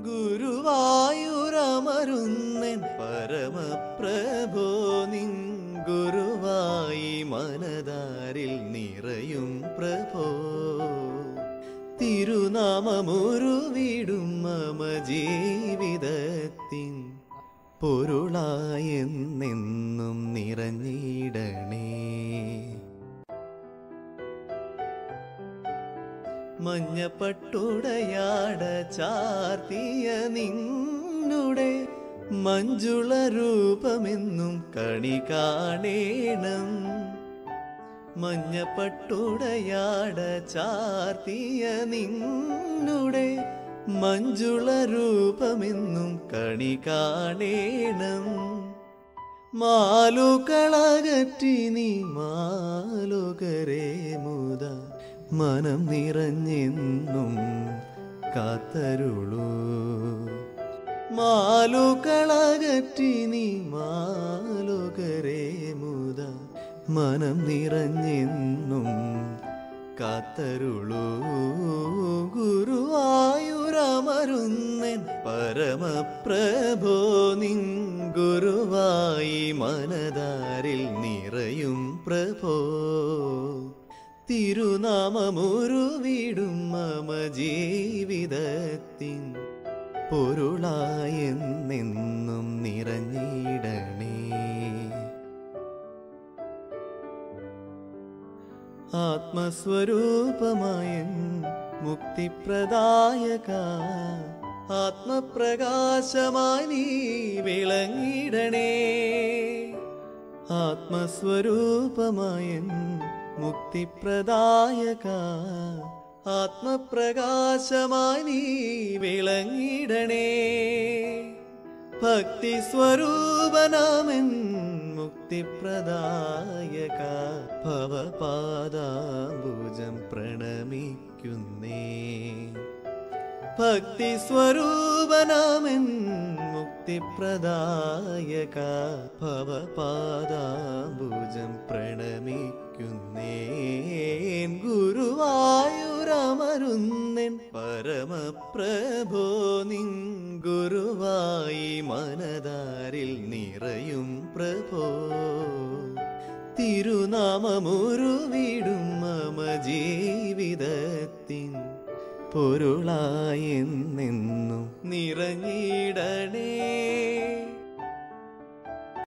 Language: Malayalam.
ഗുരുവായൂരമരുന്നൻ പരമപ്രഭോ നിൻ ഗുരുവായി മനതാരിൽ നിറയും പ്രഭോ തിരുനാമമുരുവിടും മമ ജീവിതത്തിൻ പൊരുളായെന്നെന്നും നിറഞ്ഞിടണേ മഞ്ഞപ്പട്ടുടയാട ചാർത്തിയ നിന്നുടെ മഞ്ജുള രൂപമെന്നും കണി കാണേണം മഞ്ഞപ്പട്ടുടയാട ചാർത്തിയ നിന്നുടെ മഞ്ജുള രൂപമെന്നും കണി കാണേണം മാലുകളകറ്റി നീ മാലുകരെ മുത മനം നിറഞ്ഞെന്നും കാത്തരുളൂ മാലുകളകറ്റി നീ മാലുകരെ മുത മനം നിറഞ്ഞെന്നും കാത്തരുളൂ ഗുരുവായൂരമരുന്നൻ പരമപ്രഭോ നിൻ ഗുരുവായി മനതാരിൽ നിറയും പ്രഭോ തിരുനാമമുരുവിടും മമ ജീവിതത്തിൻ പൊരുളായെന്നെന്നും നിറഞ്ഞിടണേ ആത്മസ്വരൂപമായ മുക്തിപ്രദായക ആത്മപ്രകാശമായി നീ വിളങ്ങിടണേ ആത്മസ്വരൂപമായ മുക്തിപ്രദായക ആത്മപ്രകാശമായി നീ വിളങ്ങിടണേ ഭക്തി സ്വരൂപനാമൻ മുക്തിപ്രദായക ഭവപാദാംബുജം പ്രണമിക്കുന്നേ ഭക്തി സ്വരൂപനാമൻ മുക്തിപ്രദായക ഭവപാദാംബുജം പ്രണമിക്കുന്നേ ഗുരുവായൂരമരുന്നൻ പരമപ്രഭോ നിൻ ഗുരുവായി മനതാരിൽ നിറയും പ്രഭോ തിരുനാമമുരുവിടും മമ ജീവിതത്തിൻ പൊരുളായെന്നെന്നും നിറഞ്ഞിടണേ